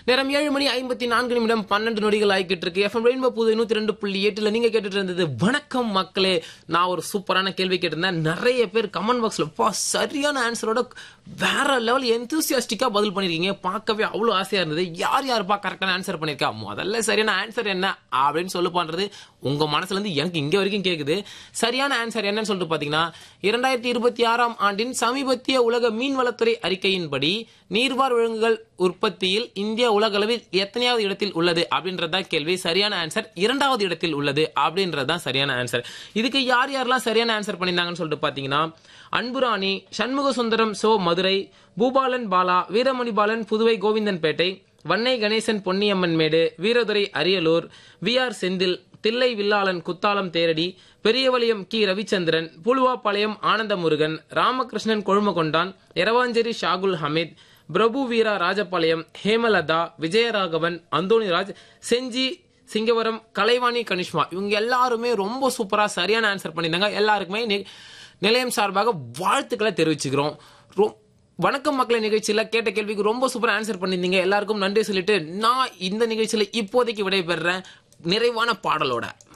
நேரம் ஏழு மணி ஐம்பத்தி நான்கு நிமிடம் பன்னெண்டு நொடிகள் ஆகிக்கிட்டு இருக்கு எஃப்எம் ரெயின்போ புது நூத்தி ரெண்டு புள்ளி எட்டுல நீங்க கேட்டுட்டு இருந்தது வணக்கம் மக்களே நான் ஒரு சூப்பரான கேள்வி கேட்டிருந்தேன் நிறைய பேர் கமெண்ட் பாக்ஸ்ல பா சரியான ஆன்சரோட வேற லெவல் எந்தூசியாஸ்டிக்கா பதில் பண்ணிருக்கீங்க பார்க்கவே அவ்வளவு ஆசையா இருந்தது யார் யாருப்பா கரெக்டான ஆன்சர் பண்ணிருக்கா முதல்ல சரியான ஆன்சர் என்ன அப்படின்னு சொல்லு பண்றது உங்க மனசுல இருந்து எனக்கு இங்க வரைக்கும் கேக்குது சரியான ஆன்சர் என்னன்னு சொல்லிட்டு பாத்தீங்கன்னா இரண்டாயிரத்தி இருபத்தி ஆறாம் ஆண்டின் சமீபத்திய உலக மீன்வளத்துறை அறிக்கையின்படி நீர்வார் விலங்குகள் உற்பத்தியில் இந்தியா உலக அளவில் எத்தனையாவது இடத்தில் உள்ளது அப்படின்றதான் கேள்வி சரியான ஆன்சர் இரண்டாவது இடத்தில் உள்ளது அப்படின்றதுதான் சரியான ஆன்சர் இதுக்கு யார் யாரெல்லாம் சரியான ஆன்சர் பண்ணியிருந்தாங்கன்னு சொல்லிட்டு பாத்தீங்கன்னா Anburani Shanmuga Sundaram so Madurai Boopalan Bala Veeramani Balan Puduvai Govindanpettai Vannai Ganesan Ponniyamman Medu Veeradurai Ariyalur V R Senthil Thillai Villalan Kuthalam Theradi Periyavaliyam K Ravichandran புலுவாப்பாளையம் Ananthamurugan Ramakrishnan கொழுமகொண்டான் Eravancheri Shahul Hamid பிரபு வீரா ராஜபாளையம் ஹேமலதா விஜயராகவன் அந்தோணிராஜ் செஞ்சி சிங்கவரம் கலைவாணி கனிஷ்மா இவங்க எல்லாருமே ரொம்ப சூப்பரா சரியான ஆன்சர் பண்ணியிருந்தாங்க எல்லாருக்குமே நி- நிலையம் சார்பாக வாழ்த்துக்களை தெரிவிச்சுக்கிறோம் ரொ- வணக்கம் மக்களை நிகழ்ச்சியில கேட்ட கேள்விக்கு ரொம்ப சூப்பரா ஆன்சர் பண்ணியிருந்தீங்க எல்லாருக்கும் நன்றி சொல்லிட்டு நான் இந்த நிகழ்ச்சியில இப்போதைக்கு விடைபெறுறேன் நிறைவான பாடலோட